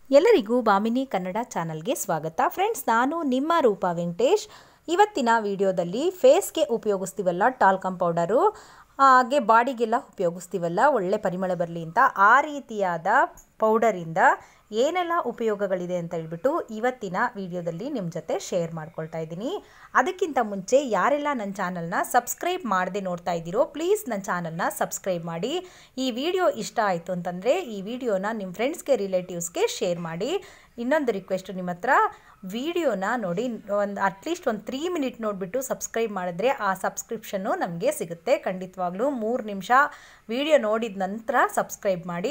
ಎಲ್ಲರಿಗೂ ಬಾಮಿನಿ ಕನ್ನಡ ಚಾನಲ್ಗೆ ಸ್ವಾಗತ ಫ್ರೆಂಡ್ಸ್ ನಾನು ನಿಮ್ಮ ರೂಪಾ ವೆಂಕಟೇಶ್ ಇವತ್ತಿನ ವಿಡಿಯೋದಲ್ಲಿ ಫೇಸ್ಗೆ ಉಪಯೋಗಿಸ್ತೀವಲ್ಲ ಟಾಲ್ಕಮ್ ಪೌಡರು ಹಾಗೆ ಬಾಡಿಗೆಲ್ಲ ಉಪಯೋಗಿಸ್ತೀವಲ್ಲ ಒಳ್ಳೆ ಪರಿಮಳ ಬರಲಿ ಅಂತ ಆ ರೀತಿಯಾದ ಪೌಡರಿಂದ ಏನೆಲ್ಲ ಉಪಯೋಗಗಳಿದೆ ಅಂತ ಹೇಳ್ಬಿಟ್ಟು ಇವತ್ತಿನ ವಿಡಿಯೋದಲ್ಲಿ ನಿಮ್ಮ ಜೊತೆ ಶೇರ್ ಮಾಡ್ಕೊಳ್ತಾ ಇದ್ದೀನಿ ಅದಕ್ಕಿಂತ ಮುಂಚೆ ಯಾರೆಲ್ಲ ನನ್ನ ಚಾನಲ್ನ ಸಬ್ಸ್ಕ್ರೈಬ್ ಮಾಡದೆ ನೋಡ್ತಾ ಇದ್ದೀರೋ ಪ್ಲೀಸ್ ನನ್ನ ಚಾನಲ್ನ ಸಬ್ಸ್ಕ್ರೈಬ್ ಮಾಡಿ ಈ ವಿಡಿಯೋ ಇಷ್ಟ ಆಯಿತು ಅಂತಂದರೆ ಈ ವಿಡಿಯೋನ ನಿಮ್ಮ ಫ್ರೆಂಡ್ಸ್ಗೆ ರಿಲೇಟಿವ್ಸ್ಗೆ ಶೇರ್ ಮಾಡಿ ಇನ್ನೊಂದು ರಿಕ್ವೆಸ್ಟು ನಿಮ್ಮ ಹತ್ರ ವಿಡಿಯೋನ ನೋಡಿ ಒಂದು ಅಟ್ಲೀಸ್ಟ್ ಒಂದು ತ್ರೀ ಮಿನಿಟ್ ನೋಡಿಬಿಟ್ಟು ಸಬ್ಸ್ಕ್ರೈಬ್ ಮಾಡಿದ್ರೆ ಆ ಸಬ್ಸ್ಕ್ರಿಪ್ಷನ್ನು ನಮಗೆ ಸಿಗುತ್ತೆ ಖಂಡಿತವಾಗ್ಲೂ ಮೂರು ನಿಮಿಷ ವಿಡಿಯೋ ನೋಡಿದ ನಂತರ ಸಬ್ಸ್ಕ್ರೈಬ್ ಮಾಡಿ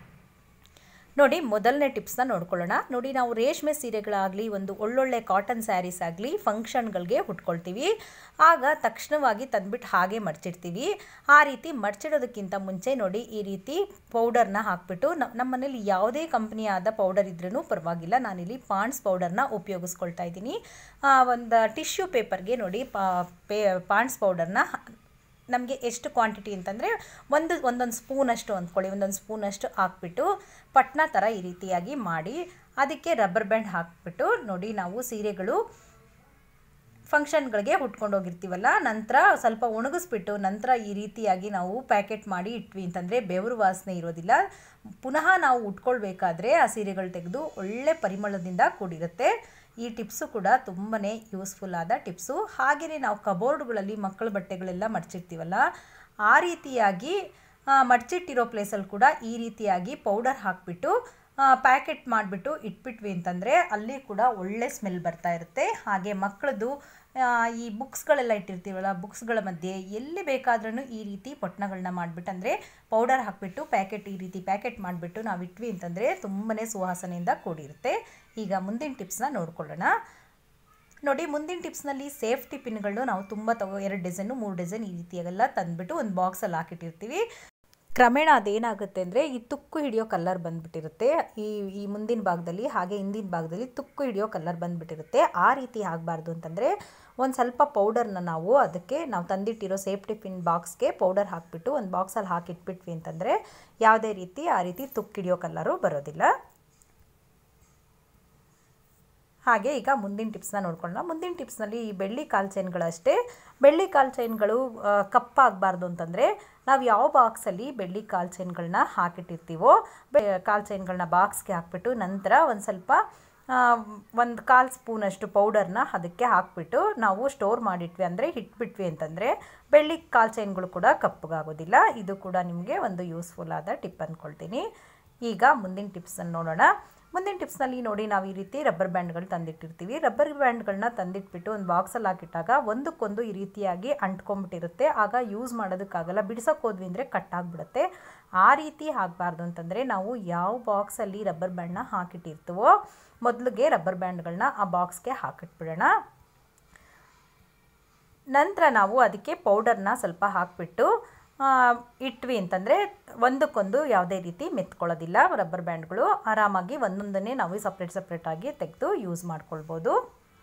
ನೋಡಿ ಮೊದಲನೇ ಟಿಪ್ಸ್ನ ನೋಡ್ಕೊಳ್ಳೋಣ ನೋಡಿ ನಾವು ರೇಷ್ಮೆ ಸೀರೆಗಳಾಗಲಿ ಒಂದು ಒಳ್ಳೊಳ್ಳೆ ಕಾಟನ್ ಸ್ಯಾರೀಸ್ ಆಗಲಿ ಫಂಕ್ಷನ್ಗಳಿಗೆ ಉಟ್ಕೊಳ್ತೀವಿ ಆಗ ತಕ್ಷಣವಾಗಿ ತಂದ್ಬಿಟ್ಟು ಹಾಗೆ ಮಡ್ಚಿಡ್ತೀವಿ ಆ ರೀತಿ ಮಡ್ಚಿಡೋದಕ್ಕಿಂತ ಮುಂಚೆ ನೋಡಿ ಈ ರೀತಿ ಪೌಡರ್ನ ಹಾಕ್ಬಿಟ್ಟು ನಮ್ಮ ಮನೇಲಿ ಯಾವುದೇ ಕಂಪ್ನಿಯಾದ ಪೌಡರ್ ಇದ್ರೂ ಪರವಾಗಿಲ್ಲ ನಾನಿಲ್ಲಿ ಪಾಂಡ್ಸ್ ಪೌಡರ್ನ ಉಪಯೋಗಿಸ್ಕೊಳ್ತಾ ಇದ್ದೀನಿ ಒಂದು ಟಿಶ್ಯೂ ಪೇಪರ್ಗೆ ನೋಡಿ ಪಾ ಪೇ ಪಾಂಡ್ಸ್ ಪೌಡರ್ನ ನಮಗೆ ಎಷ್ಟು ಕ್ವಾಂಟಿಟಿ ಅಂತಂದರೆ ಒಂದು ಒಂದೊಂದು ಸ್ಪೂನಷ್ಟು ಅಂದ್ಕೊಳ್ಳಿ ಒಂದೊಂದು ಸ್ಪೂನಷ್ಟು ಹಾಕ್ಬಿಟ್ಟು ಪಟ್ನ ಥರ ಈ ರೀತಿಯಾಗಿ ಮಾಡಿ ಅದಕ್ಕೆ ರಬ್ಬರ್ ಬ್ಯಾಂಡ್ ಹಾಕ್ಬಿಟ್ಟು ನೋಡಿ ನಾವು ಸೀರೆಗಳು ಫಂಕ್ಷನ್ಗಳಿಗೆ ಉಟ್ಕೊಂಡು ಹೋಗಿರ್ತೀವಲ್ಲ ನಂತರ ಸ್ವಲ್ಪ ಒಣಗಿಸ್ಬಿಟ್ಟು ನಂತರ ಈ ರೀತಿಯಾಗಿ ನಾವು ಪ್ಯಾಕೆಟ್ ಮಾಡಿ ಇಟ್ವಿ ಅಂತಂದರೆ ಬೆವರು ವಾಸನೆ ಇರೋದಿಲ್ಲ ಪುನಃ ನಾವು ಉಟ್ಕೊಳ್ಬೇಕಾದ್ರೆ ಆ ಸೀರೆಗಳು ತೆಗೆದು ಒಳ್ಳೆ ಪರಿಮಳದಿಂದ ಕೂಡಿರುತ್ತೆ ಈ ಟಿಪ್ಸು ಕೂಡ ತುಂಬಾ ಯೂಸ್ಫುಲ್ ಆದ ಟಿಪ್ಸು ಹಾಗೆಯೇ ನಾವು ಕಬೋರ್ಡ್ಗಳಲ್ಲಿ ಮಕ್ಕಳ ಬಟ್ಟೆಗಳೆಲ್ಲ ಮಡ್ಚಿರ್ತೀವಲ್ಲ ಆ ರೀತಿಯಾಗಿ ಮಡ್ಚಿಟ್ಟಿರೋ ಪ್ಲೇಸಲ್ಲಿ ಕೂಡ ಈ ರೀತಿಯಾಗಿ ಪೌಡರ್ ಹಾಕಿಬಿಟ್ಟು ಪ್ಯಾಕೆಟ್ ಮಾಡಿಬಿಟ್ಟು ಇಟ್ಬಿಟ್ವಿ ಅಂತಂದರೆ ಅಲ್ಲಿ ಕೂಡ ಒಳ್ಳೆ ಸ್ಮೆಲ್ ಬರ್ತಾ ಇರುತ್ತೆ ಹಾಗೆ ಮಕ್ಕಳದ್ದು ಈ ಬುಕ್ಸ್ಗಳೆಲ್ಲ ಇಟ್ಟಿರ್ತೀವಲ್ಲ ಬುಕ್ಸ್ಗಳ ಮಧ್ಯೆ ಎಲ್ಲಿ ಬೇಕಾದ್ರೂ ಈ ರೀತಿ ಪೊಟ್ಣಗಳನ್ನ ಮಾಡಿಬಿಟ್ಟು ಅಂದರೆ ಪೌಡರ್ ಹಾಕಿಬಿಟ್ಟು ಪ್ಯಾಕೆಟ್ ಈ ರೀತಿ ಪ್ಯಾಕೆಟ್ ಮಾಡಿಬಿಟ್ಟು ನಾವು ಇಟ್ವಿ ಅಂತಂದರೆ ತುಂಬಾ ಸುವಾಸನೆಯಿಂದ ಕೂಡಿರುತ್ತೆ ಈಗ ಮುಂದಿನ ಟಿಪ್ಸ್ನ ನೋಡ್ಕೊಳ್ಳೋಣ ನೋಡಿ ಮುಂದಿನ ಟಿಪ್ಸ್ನಲ್ಲಿ ಸೇಫ್ಟಿ ಪಿನ್ಗಳು ನಾವು ತುಂಬ ತಗೋ ಎರಡು ಡಜನ್ನು ಮೂರು ಡಜನ್ ಈ ರೀತಿಯಾಗೆಲ್ಲ ತಂದುಬಿಟ್ಟು ಒಂದು ಬಾಕ್ಸಲ್ಲಿ ಹಾಕಿಟ್ಟಿರ್ತೀವಿ ಕ್ರಮೇಣ ಅದೇನಾಗುತ್ತೆ ಅಂದರೆ ಈ ತುಕ್ಕು ಹಿಡಿಯೋ ಕಲರ್ ಬಂದುಬಿಟ್ಟಿರುತ್ತೆ ಈ ಈ ಮುಂದಿನ ಭಾಗದಲ್ಲಿ ಹಾಗೆ ಹಿಂದಿನ ಭಾಗದಲ್ಲಿ ತುಕ್ಕು ಹಿಡಿಯೋ ಕಲರ್ ಬಂದುಬಿಟ್ಟಿರುತ್ತೆ ಆ ರೀತಿ ಆಗಬಾರ್ದು ಅಂತಂದರೆ ಒಂದು ಸ್ವಲ್ಪ ಪೌಡರ್ನ ನಾವು ಅದಕ್ಕೆ ನಾವು ತಂದಿಟ್ಟಿರೋ ಸೇಫ್ಟಿ ಪಿನ್ ಬಾಕ್ಸ್ಗೆ ಪೌಡರ್ ಹಾಕಿಬಿಟ್ಟು ಒಂದು ಬಾಕ್ಸಲ್ಲಿ ಹಾಕಿಟ್ಬಿಟ್ವಿ ಅಂತಂದರೆ ಯಾವುದೇ ರೀತಿ ಆ ರೀತಿ ತುಕ್ಕು ಹಿಡಿಯೋ ಕಲರು ಬರೋದಿಲ್ಲ ಹಾಗೆ ಈಗ ಮುಂದಿನ ಟಿಪ್ಸ್ನ ನೋಡ್ಕೊಳ್ಳೋಣ ಮುಂದಿನ ಟಿಪ್ಸ್ನಲ್ಲಿ ಈ ಬೆಳ್ಳಿ ಕಾಲು ಚೈನ್ಗಳಷ್ಟೇ ಬೆಳ್ಳಿ ಕಾಲು ಚೈನ್ಗಳು ಕಪ್ಪಾಗಬಾರ್ದು ಅಂತಂದರೆ ನಾವು ಯಾವ ಬಾಕ್ಸಲ್ಲಿ ಬೆಳ್ಳಿ ಕಾಲು ಚೈನ್ಗಳನ್ನ ಹಾಕಿಟ್ಟಿರ್ತೀವೋ ಬೆ ಕಾಲು ಚೈನ್ಗಳನ್ನ ಬಾಕ್ಸ್ಗೆ ಹಾಕ್ಬಿಟ್ಟು ನಂತರ ಒಂದು ಸ್ವಲ್ಪ ಒಂದು ಕಾಲು ಸ್ಪೂನಷ್ಟು ಪೌಡರ್ನ ಅದಕ್ಕೆ ಹಾಕ್ಬಿಟ್ಟು ನಾವು ಸ್ಟೋರ್ ಮಾಡಿಟ್ವಿ ಅಂದರೆ ಇಟ್ಬಿಟ್ವಿ ಅಂತಂದರೆ ಬೆಳ್ಳಿ ಕಾಲು ಚೈನ್ಗಳು ಕೂಡ ಕಪ್ಪಗಾಗೋದಿಲ್ಲ ಇದು ಕೂಡ ನಿಮಗೆ ಒಂದು ಯೂಸ್ಫುಲ್ ಆದ ಟಿಪ್ ಅಂದ್ಕೊಳ್ತೀನಿ ಈಗ ಮುಂದಿನ ಟಿಪ್ಸನ್ನು ನೋಡೋಣ ಮುಂದಿನ ಟಿಪ್ಸ್ನಲ್ಲಿ ನೋಡಿ ನಾವು ಈ ರೀತಿ ರಬ್ಬರ್ ಬ್ಯಾಂಡ್ಗಳು ತಂದಿಟ್ಟಿರ್ತೀವಿ ರಬ್ಬರ್ ಬ್ಯಾಂಡ್ಗಳನ್ನ ತಂದಿಟ್ಬಿಟ್ಟು ಒಂದು ಬಾಕ್ಸಲ್ಲಿ ಹಾಕಿಟ್ಟಾಗ ಒಂದಕ್ಕೊಂದು ಈ ರೀತಿಯಾಗಿ ಅಂಟ್ಕೊಂಬಿಟ್ಟಿರುತ್ತೆ ಆಗ ಯೂಸ್ ಮಾಡೋದಕ್ಕಾಗಲ್ಲ ಬಿಡ್ಸೋಕೆ ಹೋದ್ವಿ ಅಂದರೆ ಕಟ್ ಆಗಿಬಿಡುತ್ತೆ ಆ ರೀತಿ ಆಗಬಾರ್ದು ಅಂತಂದರೆ ನಾವು ಯಾವ ಬಾಕ್ಸಲ್ಲಿ ರಬ್ಬರ್ ಬ್ಯಾಂಡ್ನ ಹಾಕಿಟ್ಟಿರ್ತೀವೋ ಮೊದಲಿಗೆ ರಬ್ಬರ್ ಬ್ಯಾಂಡ್ಗಳನ್ನ ಆ ಬಾಕ್ಸ್ಗೆ ಹಾಕಿಟ್ಬಿಡೋಣ ನಂತರ ನಾವು ಅದಕ್ಕೆ ಪೌಡರ್ನ ಸ್ವಲ್ಪ ಹಾಕಿಬಿಟ್ಟು ಇಟ್ವಿ ಅಂತಂದರೆ ಒಂದಕ್ಕೊಂದು ಯಾವುದೇ ರೀತಿ ಮೆತ್ಕೊಳ್ಳೋದಿಲ್ಲ ರಬ್ಬರ್ ಬ್ಯಾಂಡ್ಗಳು ಆರಾಮಾಗಿ ಒಂದೊಂದನ್ನೇ ನಾವು ಸಪ್ರೇಟ್ ಸಪ್ರೇಟಾಗಿ ತೆಗೆದು ಯೂಸ್ ಮಾಡ್ಕೊಳ್ಬೋದು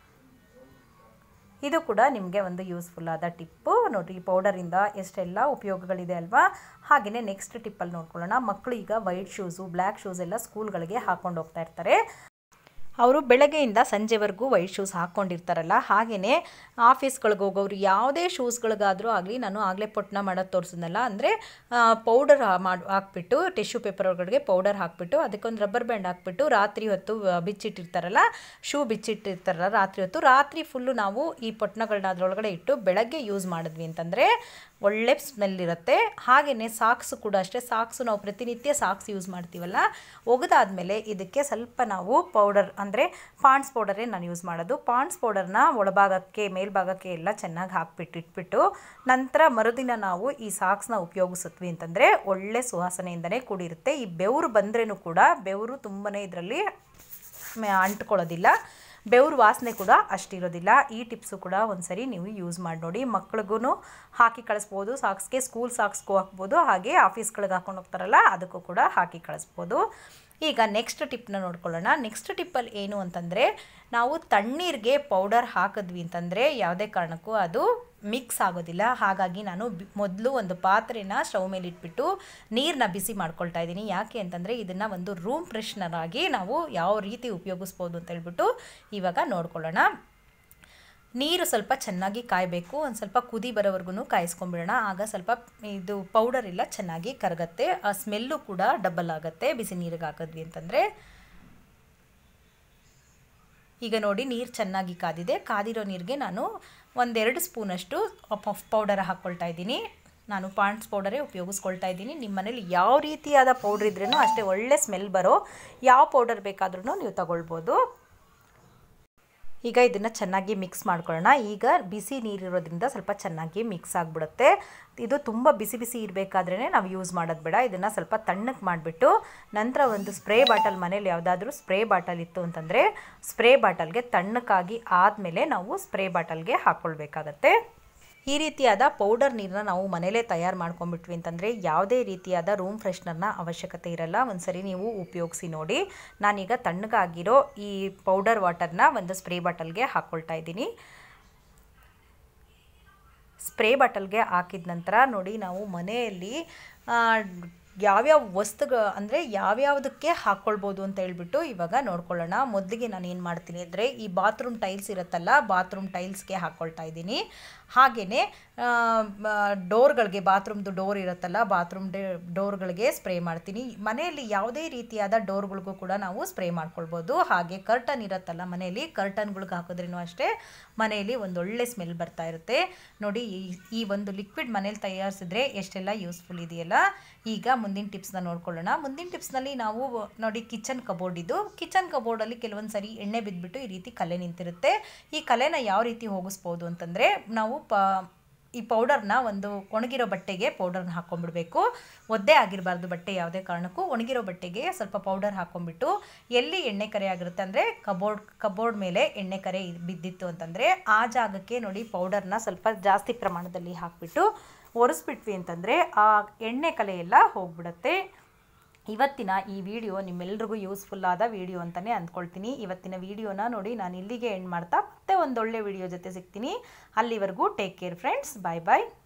ಇದು ಕೂಡ ನಿಮಗೆ ಒಂದು ಯೂಸ್ಫುಲ್ ಆದ ಟಿಪ್ಪು ನೋಡಿರಿ ಪೌಡರಿಂದ ಎಷ್ಟೆಲ್ಲ ಉಪಯೋಗಗಳಿದೆ ಅಲ್ವಾ ಹಾಗೆಯೇ ನೆಕ್ಸ್ಟ್ ಟಿಪ್ಪಲ್ಲಿ ನೋಡ್ಕೊಳ್ಳೋಣ ಮಕ್ಕಳು ಈಗ ವೈಟ್ ಶೂಸು ಬ್ಲ್ಯಾಕ್ ಶೂಸ್ ಎಲ್ಲ ಸ್ಕೂಲ್ಗಳಿಗೆ ಹಾಕ್ಕೊಂಡು ಹೋಗ್ತಾ ಇರ್ತಾರೆ ಅವರು ಬೆಳಗ್ಗೆಯಿಂದ ಸಂಜೆವರೆಗೂ ವೈಟ್ ಶೂಸ್ ಹಾಕ್ಕೊಂಡಿರ್ತಾರಲ್ಲ ಹಾಗೆಯೇ ಆಫೀಸ್ಗಳಿಗೆ ಹೋಗೋರು ಯಾವುದೇ ಶೂಸ್ಗಳಿಗಾದರೂ ಆಗಲಿ ನಾನು ಆಗಲೇ ಪೊಟ್ನ ಮಾಡೋದು ತೋರಿಸಿದ್ನಲ್ಲ ಅಂದರೆ ಪೌಡರ್ ಮಾಡಿ ಹಾಕ್ಬಿಟ್ಟು ಟಿಶ್ಯೂ ಪೇಪರ್ ಒಳಗಡೆ ಪೌಡರ್ ಹಾಕ್ಬಿಟ್ಟು ಅದಕ್ಕೊಂದು ರಬ್ಬರ್ ಬ್ಯಾಂಡ್ ಹಾಕ್ಬಿಟ್ಟು ರಾತ್ರಿ ಹೊತ್ತು ಬಿಚ್ಚಿಟ್ಟಿರ್ತಾರಲ್ಲ ಶೂ ಬಿಚ್ಚಿಟ್ಟಿರ್ತಾರಲ್ಲ ರಾತ್ರಿ ಹೊತ್ತು ರಾತ್ರಿ ಫುಲ್ಲು ನಾವು ಈ ಪೊಟ್ನಗಳನ್ನ ಅದರೊಳಗಡೆ ಇಟ್ಟು ಬೆಳಗ್ಗೆ ಯೂಸ್ ಮಾಡಿದ್ವಿ ಅಂತಂದರೆ ಒಳ್ಳೆ ಸ್ಮೆಲ್ ಇರುತ್ತೆ ಹಾಗೆಯೇ ಸಾಕ್ಸು ಕೂಡ ಅಷ್ಟೇ ಸಾಕ್ಸು ನಾವು ಪ್ರತಿನಿತ್ಯ ಸಾಕ್ಸ್ ಯೂಸ್ ಮಾಡ್ತೀವಲ್ಲ ಒಗೆದಾದ್ಮೇಲೆ ಇದಕ್ಕೆ ಸ್ವಲ್ಪ ನಾವು ಪೌಡರ್ ಅಂದರೆ ಪಾಂಡ್ಸ್ ಪೌಡರೇ ನಾನು ಯೂಸ್ ಮಾಡೋದು ಪಾಂಡ್ಸ್ ಪೌಡರ್ನ ಒಳಭಾಗಕ್ಕೆ ಮೇಲ್ಭಾಗಕ್ಕೆ ಎಲ್ಲ ಚೆನ್ನಾಗಿ ಹಾಕ್ಬಿಟ್ಟು ಇಟ್ಬಿಟ್ಟು ನಂತರ ಮರುದಿನ ನಾವು ಈ ಸಾಕ್ಸ್ನ ಉಪಯೋಗಿಸಿದ್ವಿ ಅಂತಂದರೆ ಒಳ್ಳೆ ಸುವಾಸನೆಯಿಂದನೇ ಕೂಡಿರುತ್ತೆ ಈ ಬೆವರು ಬಂದ್ರೂ ಕೂಡ ಬೆವರು ತುಂಬನೇ ಇದರಲ್ಲಿ ಅಂಟ್ಕೊಳ್ಳೋದಿಲ್ಲ ಬೆವ್ರ ವಾಸನೆ ಕೂಡ ಅಷ್ಟಿರೋದಿಲ್ಲ ಈ ಟಿಪ್ಸು ಕೂಡ ಒಂದ್ಸರಿ ನೀವು ಯೂಸ್ ಮಾಡಿ ನೋಡಿ ಮಕ್ಳಿಗೂ ಹಾಕಿ ಕಳಿಸ್ಬೋದು ಸಾಕ್ಸ್ಗೆ ಸ್ಕೂಲ್ ಸಾಕ್ಸ್ಗೂ ಹಾಕ್ಬೋದು ಹಾಗೆ ಆಫೀಸ್ಗಳಿಗೆ ಹಾಕೊಂಡು ಹೋಗ್ತಾರಲ್ಲ ಅದಕ್ಕೂ ಕೂಡ ಹಾಕಿ ಕಳಿಸ್ಬೋದು ಈಗ ನೆಕ್ಸ್ಟ್ ಟಿಪ್ನ ನೋಡ್ಕೊಳ್ಳೋಣ ನೆಕ್ಸ್ಟ್ ಟಿಪ್ಪಲ್ಲಿ ಏನು ಅಂತಂದರೆ ನಾವು ತಣ್ಣೀರಿಗೆ ಪೌಡರ್ ಹಾಕಿದ್ವಿ ಅಂತಂದರೆ ಯಾವುದೇ ಕಾರಣಕ್ಕೂ ಅದು ಮಿಕ್ಸ್ ಆಗೋದಿಲ್ಲ ಹಾಗಾಗಿ ನಾನು ಮೊದಲು ಒಂದು ಪಾತ್ರೆನ ಸ್ಟವ್ ಮೇಲೆ ಇಟ್ಬಿಟ್ಟು ನೀರನ್ನ ಬಿಸಿ ಮಾಡ್ಕೊಳ್ತಾ ಇದ್ದೀನಿ ಯಾಕೆ ಅಂತಂದರೆ ಇದನ್ನು ಒಂದು ರೂಮ್ ಫ್ರೆಶ್ನರ್ ಆಗಿ ನಾವು ಯಾವ ರೀತಿ ಉಪಯೋಗಿಸ್ಬೋದು ಅಂತ ಹೇಳ್ಬಿಟ್ಟು ಇವಾಗ ನೋಡ್ಕೊಳ್ಳೋಣ ನೀರು ಸ್ವಲ್ಪ ಚೆನ್ನಾಗಿ ಕಾಯಬೇಕು ಒಂದು ಸ್ವಲ್ಪ ಕುದಿ ಬರೋವರೆಗೂ ಕಾಯಿಸ್ಕೊಂಬಿಡೋಣ ಆಗ ಸ್ವಲ್ಪ ಇದು ಪೌಡರ್ ಎಲ್ಲ ಚೆನ್ನಾಗಿ ಕರಗತ್ತೆ ಆ ಸ್ಮೆಲ್ಲು ಕೂಡ ಡಬಲ್ ಆಗುತ್ತೆ ಬಿಸಿ ನೀರಿಗೆ ಹಾಕಿದ್ವಿ ಅಂತಂದರೆ ಈಗ ನೋಡಿ ನೀರು ಚೆನ್ನಾಗಿ ಕಾದಿದೆ ಕಾದಿರೋ ನೀರಿಗೆ ನಾನು ಒಂದೆರಡು ಸ್ಪೂನಷ್ಟು ಪಫ್ ಪೌಡರ್ ಹಾಕ್ಕೊಳ್ತಾ ಇದ್ದೀನಿ ನಾನು ಪಾಂಡ್ಸ್ ಪೌಡರೇ ಉಪಯೋಗಿಸ್ಕೊಳ್ತಾ ಇದ್ದೀನಿ ನಿಮ್ಮ ಮನೇಲಿ ಯಾವ ರೀತಿಯಾದ ಪೌಡ್ರ್ ಇದ್ರೂ ಅಷ್ಟೇ ಒಳ್ಳೆ ಸ್ಮೆಲ್ ಬರೋ ಯಾವ ಪೌಡರ್ ಬೇಕಾದ್ರೂ ನೀವು ತಗೊಳ್ಬೋದು ಈಗ ಇದನ್ನು ಚೆನ್ನಾಗಿ ಮಿಕ್ಸ್ ಮಾಡ್ಕೊಳ್ಳೋಣ ಈಗ ಬಿಸಿ ನೀರಿರೋದ್ರಿಂದ ಸ್ವಲ್ಪ ಚೆನ್ನಾಗಿ ಮಿಕ್ಸ್ ಆಗಿಬಿಡುತ್ತೆ ಇದು ತುಂಬ ಬಿಸಿ ಬಿಸಿ ಇರಬೇಕಾದ್ರೇ ನಾವು ಯೂಸ್ ಮಾಡೋದು ಬೇಡ ಇದನ್ನು ಸ್ವಲ್ಪ ತಣ್ಣಗೆ ಮಾಡಿಬಿಟ್ಟು ನಂತರ ಒಂದು ಸ್ಪ್ರೇ ಬಾಟಲ್ ಮನೇಲಿ ಯಾವುದಾದ್ರೂ ಸ್ಪ್ರೇ ಬಾಟಲ್ ಇತ್ತು ಅಂತಂದರೆ ಸ್ಪ್ರೇ ಬಾಟಲ್ಗೆ ತಣ್ಣಕ್ಕಾಗಿ ಆದಮೇಲೆ ನಾವು ಸ್ಪ್ರೇ ಬಾಟಲ್ಗೆ ಹಾಕ್ಕೊಳ್ಬೇಕಾಗತ್ತೆ ಈ ರೀತಿಯಾದ ಪೌಡರ್ ನೀರನ್ನ ನಾವು ಮನೇಲೇ ತಯಾರು ಮಾಡ್ಕೊಂಡ್ಬಿಟ್ವಿ ಅಂತಂದರೆ ಯಾವುದೇ ರೀತಿಯಾದ ರೂಮ್ ಫ್ರೆಶ್ನರ್ನ ಅವಶ್ಯಕತೆ ಇರಲ್ಲ ಒಂದ್ಸರಿ ನೀವು ಉಪಯೋಗಿಸಿ ನೋಡಿ ನಾನೀಗ ತಣ್ಣಗಾಗಿರೋ ಈ ಪೌಡರ್ ವಾಟರ್ನ ಒಂದು ಸ್ಪ್ರೇ ಬಾಟಲ್ಗೆ ಹಾಕ್ಕೊಳ್ತಾ ಇದ್ದೀನಿ ಸ್ಪ್ರೇ ಬಾಟಲ್ಗೆ ಹಾಕಿದ ನಂತರ ನೋಡಿ ನಾವು ಮನೆಯಲ್ಲಿ ಯಾವ್ಯಾವ ವಸ್ತುಗಳು ಅಂದರೆ ಯಾವ್ಯಾವುದಕ್ಕೆ ಹಾಕ್ಕೊಳ್ಬೋದು ಅಂತ ಹೇಳ್ಬಿಟ್ಟು ಇವಾಗ ನೋಡ್ಕೊಳ್ಳೋಣ ಮೊದಲಿಗೆ ನಾನು ಏನು ಮಾಡ್ತೀನಿ ಅಂದರೆ ಈ ಬಾತ್ರೂಮ್ ಟೈಲ್ಸ್ ಇರುತ್ತಲ್ಲ ಬಾತ್ರೂಮ್ ಟೈಲ್ಸ್ಗೆ ಹಾಕ್ಕೊಳ್ತಾ ಇದ್ದೀನಿ ಹಾಗೆಯೇ ಡೋರ್ಗಳಿಗೆ ಬಾತ್ರೂಮ್ದು ಡೋರ್ ಇರುತ್ತಲ್ಲ ಬಾತ್ರೂಮ್ ಡೇ ಡೋರ್ಗಳಿಗೆ ಸ್ಪ್ರೇ ಮಾಡ್ತೀನಿ ಮನೆಯಲ್ಲಿ ಯಾವುದೇ ರೀತಿಯಾದ ಡೋರ್ಗಳಿಗೂ ಕೂಡ ನಾವು ಸ್ಪ್ರೇ ಮಾಡ್ಕೊಳ್ಬೋದು ಹಾಗೆ ಕರ್ಟನ್ ಇರುತ್ತಲ್ಲ ಮನೆಯಲ್ಲಿ ಕರ್ಟನ್ಗಳಿಗೆ ಹಾಕಿದ್ರೂ ಅಷ್ಟೇ ಮನೆಯಲ್ಲಿ ಒಂದೊಳ್ಳೆ ಸ್ಮೆಲ್ ಬರ್ತಾ ಇರುತ್ತೆ ನೋಡಿ ಈ ಒಂದು ಲಿಕ್ವಿಡ್ ಮನೇಲಿ ತಯಾರಿಸಿದ್ರೆ ಎಷ್ಟೆಲ್ಲ ಯೂಸ್ಫುಲ್ ಇದೆಯಲ್ಲ ಈಗ ಮುಂದಿನ ಟಿಪ್ಸ್ನ ನೋಡ್ಕೊಳ್ಳೋಣ ಮುಂದಿನ ಟಿಪ್ಸ್ನಲ್ಲಿ ನಾವು ನೋಡಿ ಕಿಚನ್ ಕಬೋರ್ಡ್ ಇದು ಕಿಚನ್ ಕಬೋರ್ಡಲ್ಲಿ ಕೆಲವೊಂದು ಸರಿ ಎಣ್ಣೆ ಬಿದ್ದುಬಿಟ್ಟು ಈ ರೀತಿ ಕಲೆ ನಿಂತಿರುತ್ತೆ ಈ ಕಲೆನ ಯಾವ ರೀತಿ ಹೋಗಿಸ್ಬೋದು ಅಂತಂದರೆ ನಾವು ಪ ಈ ಪೌಡರ್ನ ಒಂದು ಒಣಗಿರೋ ಬಟ್ಟೆಗೆ ಪೌಡರ್ನ ಹಾಕ್ಕೊಂಡ್ಬಿಡ್ಬೇಕು ಒದ್ದೆ ಆಗಿರಬಾರ್ದು ಬಟ್ಟೆ ಯಾವುದೇ ಕಾರಣಕ್ಕೂ ಒಣಗಿರೋ ಬಟ್ಟೆಗೆ ಸ್ವಲ್ಪ ಪೌಡರ್ ಹಾಕ್ಕೊಂಡ್ಬಿಟ್ಟು ಎಲ್ಲಿ ಎಣ್ಣೆ ಕರೆ ಆಗಿರುತ್ತೆ ಅಂದರೆ ಕಬೋರ್ಡ್ ಕಬೋರ್ಡ್ ಮೇಲೆ ಎಣ್ಣೆ ಕರೆ ಬಿದ್ದಿತ್ತು ಅಂತಂದರೆ ಆ ಜಾಗಕ್ಕೆ ನೋಡಿ ಪೌಡರ್ನ ಸ್ವಲ್ಪ ಜಾಸ್ತಿ ಪ್ರಮಾಣದಲ್ಲಿ ಹಾಕಿಬಿಟ್ಟು ಒರೆಸ್ಬಿಟ್ವಿ ಅಂತಂದರೆ ಆ ಎಣ್ಣೆ ಕಲೆ ಎಲ್ಲ ಹೋಗ್ಬಿಡುತ್ತೆ ಇವತ್ತಿನ ಈ ವಿಡಿಯೋ ನಿಮ್ಮೆಲ್ರಿಗೂ ಯೂಸ್ಫುಲ್ ಆದ ವಿಡಿಯೋ ಅಂತಲೇ ಅಂದ್ಕೊಳ್ತೀನಿ ಇವತ್ತಿನ ವಿಡಿಯೋನ ನೋಡಿ ನಾನು ಇಲ್ಲಿಗೆ ಎಂಡ್ ಮಾಡ್ತಾ ಮತ್ತೆ ಒಂದೊಳ್ಳೆ ವಿಡಿಯೋ ಜೊತೆ ಸಿಗ್ತೀನಿ ಅಲ್ಲಿವರೆಗೂ ಟೇಕ್ ಕೇರ್ ಫ್ರೆಂಡ್ಸ್ ಬಾಯ್ ಬಾಯ್